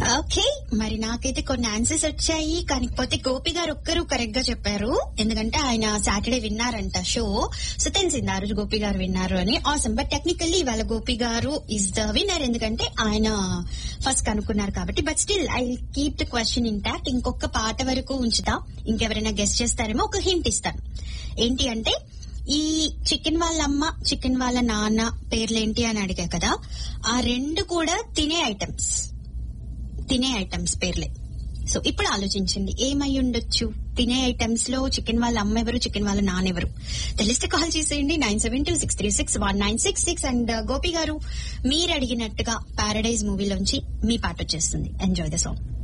okay మరి నాకైతే కొన్ని ఆన్సర్స్ వచ్చాయి కాకపోతే గోపి గారు ఒక్కరు కరెక్ట్ గా చెప్పారు ఎందుకంటే ఆయన సాటర్డే విన్నారంట షో సో తెలిసింది ఆ రోజు గోపి గారు విన్నారు అని ఆసమ్ బట్ టెక్నికల్లీ ఇవాళ గోపి గారు ఇస్ ద విన్నర్ ఎందుకంటే ఆయన ఫస్ట్ కనుక్కున్నారు కాబట్టి but still I keep the question intact ఇంకొక పాట వరకు ఉంచుతా ఇంకెవరైనా గెస్ట్ చేస్తారేమో ఒక హింట్ ఇస్తాను ఏంటి అంటే ఈ చికెన్ వాళ్ళ అమ్మ చికెన్ వాళ్ళ నాన్న పేర్లేంటి అని అడిగా కదా ఆ రెండు కూడా తినే ఐటమ్స్ తినే ఐటమ్స్ పేర్లే సో ఇప్పుడు ఆలోచించండి ఏమై ఉండొచ్చు తినే ఐటమ్స్ లో చికెన్ వాళ్ళ అమ్మ ఎవరు చికెన్ వాళ్ళ నాన్న ఎవరు తెలిస్తే కాల్ చేసేయండి nine seven two six three six one nine six six and Gopi garu మీరు అడిగినట్టుగా పారడైజ్ మూవీలోంచి మీ పాట వచ్చేస్తుంది ఎంజాయ్ ద సాంగ్